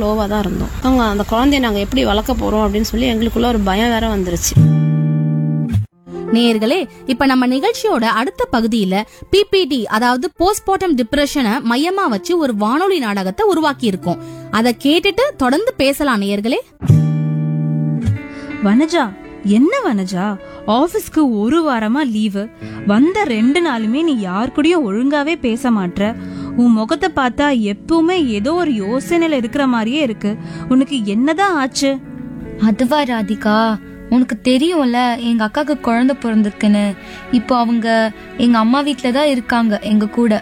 லோவாக தான் இருந்தோம் அவங்க அந்த குழந்தைய நாங்கள் எப்படி வளர்க்க போகிறோம் அப்படின்னு சொல்லி எங்களுக்குள்ள ஒரு பயம் வேற வந்துருச்சு நேயர்களே இப்ப நம்ம நிகழ்ச்சியோட அடுத்த பகுதியில பிபிடி அதாவது போஸ்ட்மார்ட்டம் டிப்ரெஷனை மையமா வச்சு ஒரு வானொலி நாடகத்தை உருவாக்கி இருக்கோம் அதை கேட்டுட்டு தொடர்ந்து பேசலாம் நேயர்களே வனஜா என்ன வனஜா ஆபீஸ்க்கு ஒரு வாரமா லீவு வந்த ரெண்டு நாளுமே நீ யார் கூடயும் ஒழுங்காவே பேச மாட்ற உன் முகத்தை பார்த்தா எப்பவுமே ஏதோ ஒரு யோசனையில இருக்கிற மாதிரியே இருக்கு உனக்கு என்னதான் ஆச்சு அதுவா ராதிகா உனக்கு தெரியும்ல எங்க அக்காக்கு குழந்தை பிறந்திருக்குன்னு இப்போ அவங்க எங்க அம்மா வீட்ல தான் இருக்காங்க எங்க கூட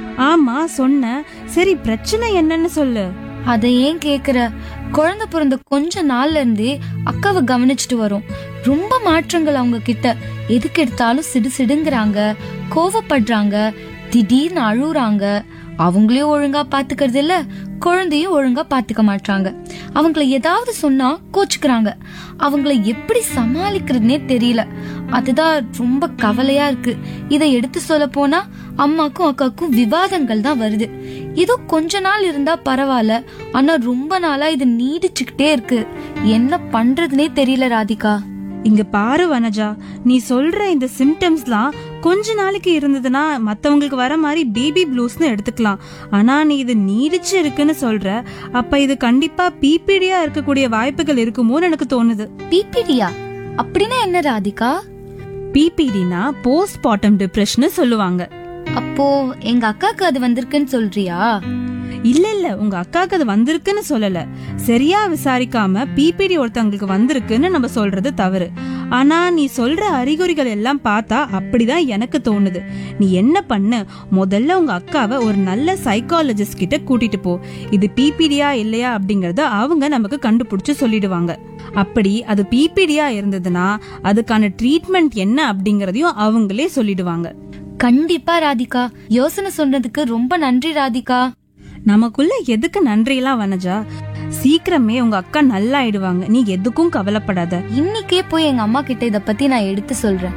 ஆமா சொன்ன சரி பிரச்சனை என்னன்னு சொல்லு அதை ஏன் கேக்குற குழந்தை பிறந்த கொஞ்ச நாள்ல இருந்தே அக்காவை கவனிச்சுட்டு வரும் ரொம்ப மாற்றங்கள் அவங்க கிட்ட எதுக்கு எடுத்தாலும் சிடு சிடுங்கிறாங்க கோவப்படுறாங்க திடீர்னு அழுகுறாங்க அவங்களையும் ஒழுங்கா பாத்துக்கிறது இல்ல குழந்தையும் ஒழுங்கா பாத்துக்க மாட்டாங்க அவங்கள ஏதாவது சொன்னா கோச்சுக்கிறாங்க அவங்கள எப்படி சமாளிக்கிறதுனே தெரியல அதுதான் ரொம்ப கவலையா இருக்கு இதை எடுத்து சொல்ல போனா அம்மாக்கும் அக்காக்கும் விவாதங்கள் தான் வருது ஏதோ கொஞ்ச நாள் இருந்தா பரவாயில்ல ஆனா ரொம்ப நாளா இது நீடிச்சுக்கிட்டே இருக்கு என்ன பண்றதுனே தெரியல ராதிகா இங்க பாரு வனஜா நீ சொல்ற இந்த சிம்டம்ஸ்லாம் கொஞ்ச நாளைக்கு இருந்ததுன்னா மத்தவங்களுக்கு வர மாதிரி பேபி ப்ளூஸ்னு எடுத்துக்கலாம் ஆனா நீ இது நீடிச்சு இருக்குன்னு சொல்ற அப்ப இது கண்டிப்பா பிபிடியா இருக்கக்கூடிய வாய்ப்புகள் இருக்குமோன்னு எனக்கு தோணுது பிபிடியா அப்படின்னா என்ன ராதிகா பிபிடினா போஸ்ட் பார்ட்டம் டிப்ரெஷன் சொல்லுவாங்க அப்போ எங்க அக்காக்கு அது வந்திருக்குன்னு சொல்றியா இல்ல இல்ல உங்க அக்காக்கு அது வந்திருக்குன்னு சொல்லல சரியா விசாரிக்காம பிபிடி ஒருத்தவங்களுக்கு வந்திருக்குன்னு நம்ம சொல்றது தவறு ஆனா நீ சொல்ற அறிகுறிகள் எல்லாம் பார்த்தா அப்படிதான் எனக்கு தோணுது நீ என்ன பண்ணு முதல்ல உங்க அக்காவை ஒரு நல்ல சைக்காலஜிஸ்ட் கிட்ட கூட்டிட்டு போ இது பிபிடியா இல்லையா அப்படிங்கறத அவங்க நமக்கு கண்டுபிடிச்சு சொல்லிடுவாங்க அப்படி அது பிபிடியா இருந்ததுன்னா அதுக்கான ட்ரீட்மெண்ட் என்ன அப்படிங்கறதையும் அவங்களே சொல்லிடுவாங்க கண்டிப்பா ராதிகா யோசனை சொன்னதுக்கு ரொம்ப நன்றி ராதிகா நமக்குள்ள எதுக்கு நன்றியெல்லாம் வனஜா சீக்கிரமே உங்க அக்கா நல்லா ஆயிடுவாங்க நீ எதுக்கும் கவலைப்படாத இன்னைக்கே போய் எங்க அம்மா கிட்ட இத பத்தி நான் எடுத்து சொல்றேன்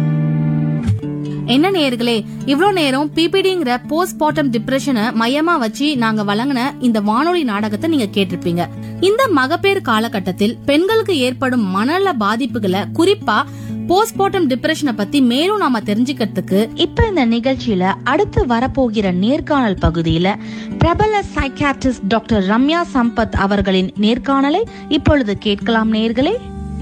என்ன நேயர்களே இவ்ளோ நேரம் பிபிடிங்கிற போஸ்ட்மார்ட்டம் டிப்ரெஷனை மையமா வச்சு நாங்க வழங்கின இந்த வானொலி நாடகத்தை நீங்க கேட்டிருப்பீங்க இந்த மகப்பேறு காலகட்டத்தில் பெண்களுக்கு ஏற்படும் மனநல பாதிப்புகளை குறிப்பா போஸ்ட்மார்ட்டம் டிப்ரெஷனை பத்தி மேலும் நாம தெரிஞ்சுக்கிறதுக்கு இப்ப இந்த நிகழ்ச்சியில அடுத்து வரப்போகிற நேர்காணல் பகுதியில பிரபல சைக்காட்ரிஸ்ட் டாக்டர் ரம்யா சம்பத் அவர்களின் நேர்காணலை இப்பொழுது கேட்கலாம் நேர்களே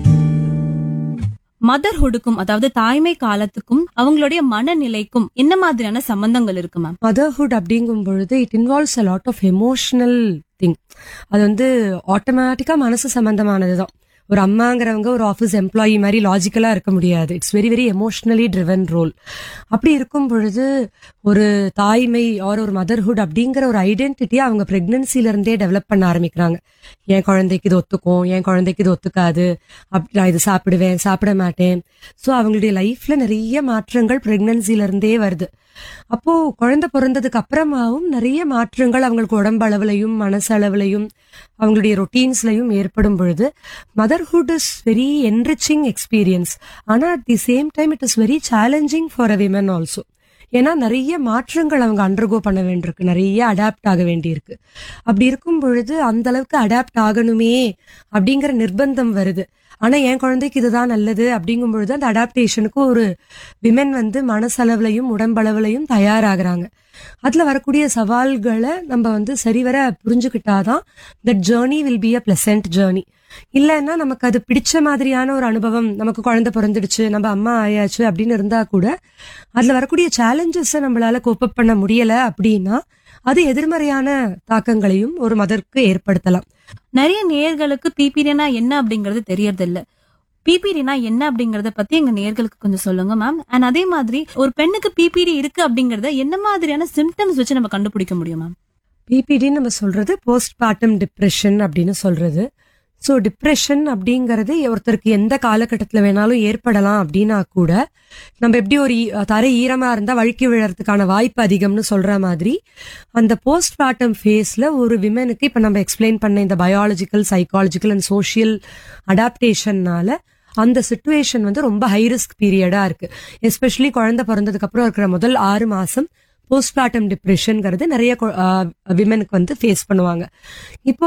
மதர்ஹுடுக்கும் அதாவது தாய்மை காலத்துக்கும் அவங்களுடைய மனநிலைக்கும் என்ன மாதிரியான சம்பந்தங்கள் இருக்கு மேம் மதர்ஹுட் அப்படிங்கும் பொழுது it involves a lot of emotional thing அது வந்து ஆட்டோமேட்டிக்கா மனசு சம்பந்தமானதுதான் ஒரு அம்மாங்கிறவங்க ஒரு ஆஃபீஸ் எம்ப்ளாயி மாதிரி லாஜிக்கலா இருக்க முடியாது it's very very emotionally driven role அப்படி இருக்கும் பொழுது ஒரு தாய்மை ஆர் ஒரு மதர்ஹுட் அப்படிங்கிற ஒரு ஐடென்டிட்டியை அவங்க பிரெக்னன்சில இருந்தே டெவலப் பண்ண ஆரம்பிக்கிறாங்க என் குழந்தைக்கு இது ஒத்துக்கும் என் குழந்தைக்கு இது ஒத்துக்காது அப்படி நான் இது சாப்பிடுவேன் சாப்பிட மாட்டேன் ஸோ அவங்களுடைய லைஃப்ல நிறைய மாற்றங்கள் பிரெக்னன்சில இருந்தே வருது அப்போ குழந்தை பிறந்ததுக்கு அப்புறமாவும் நிறைய மாற்றங்கள் அவங்களுக்கு உடம்பு அளவுலையும் மனசளவுலையும் அவங்களுடைய ரொட்டீன்ஸ்லையும் ஏற்படும் பொழுது motherhood is very enriching experience ஆனா at the same time it is very challenging for a women also ஏன்னா நிறைய மாற்றங்கள் அவங்க அண்டர்கோ பண்ண வேண்டியிருக்கு நிறைய அடாப்ட் ஆக வேண்டியிருக்கு அப்படி இருக்கும் பொழுது அந்த அளவுக்கு அடாப்ட் ஆகணுமே அப்படிங்கிற நிர்பந்தம் வருது ஆனா என் குழந்தைக்கு இதுதான் நல்லது அப்படிங்கும் பொழுது அந்த அடாப்டேஷனுக்கு ஒரு விமென் வந்து மனசளவுலையும் உடம்பளவுலையும் தயாராகிறாங்க அதுல வரக்கூடிய சவால்களை நம்ம வந்து சரிவர புரிஞ்சுக்கிட்டாதான் that journey will be a pleasant journey இல்லைன்னா நமக்கு அது பிடிச்ச மாதிரியான ஒரு அனுபவம் நமக்கு குழந்தை பிறந்துடுச்சு நம்ம அம்மா ஆயாச்சு அப்படின்னு இருந்தா கூட அதுல வரக்கூடிய சேலஞ்சஸை நம்மளால கோப்பப் பண்ண முடியல அப்படின்னா அது எதிர்மறையான தாக்கங்களையும் ஒரு மதருக்கு ஏற்படுத்தலாம் நிறைய நேயர்களுக்கு பிபிடினா என்ன அப்படிங்கறது தெரியறது இல்ல பிபிடினா என்ன அப்படிங்கறத பத்தி எங்க நேயர்களுக்கு கொஞ்சம் சொல்லுங்க மேம் அண்ட் அதே மாதிரி ஒரு பெண்ணுக்கு பிபிடி இருக்கு அப்படிங்கறத என்ன மாதிரியான சிம்டம்ஸ் வச்சு நம்ம கண்டுபிடிக்க முடியும் மேம் பிபிடின்னு நம்ம சொல்றது போஸ்ட் பார்ட்டம் டிப்ரெஷன் அப்படின்னு சொல்றது ஸோ டிப்ரெஷன் அப்படிங்கிறது ஒருத்தருக்கு எந்த காலகட்டத்தில் வேணாலும் ஏற்படலாம் அப்படின்னா கூட நம்ம எப்படி ஒரு ஈ- தரை ஈரமா இருந்தா வழுக்கி விழறதுக்கான வாய்ப்பு அதிகம்னு சொல்ற மாதிரி அந்த போஸ்ட் பார்ட்டம் ஃபேஸ்ல ஒரு விமனுக்கு இப்ப நம்ம எக்ஸ்பிளைன் பண்ண இந்த பயாலஜிக்கல் சைக்காலஜிக்கல் அண்ட் சோஷியல் அடாப்டேஷன்னால அந்த சுச்சுவேஷன் வந்து ரொம்ப ஹை ரிஸ்க் பீரியடா இருக்கு எஸ்பெஷலி குழந்தை பிறந்ததுக்கு அப்புறம் இருக்கிற முதல் ஆறு மாசம் போஸ்ட்மார்ட்டம் டிப்ரெஷன்ங்கிறது நிறைய விமனுக்கு வந்து ஃபேஸ் பண்ணுவாங்க இப்போ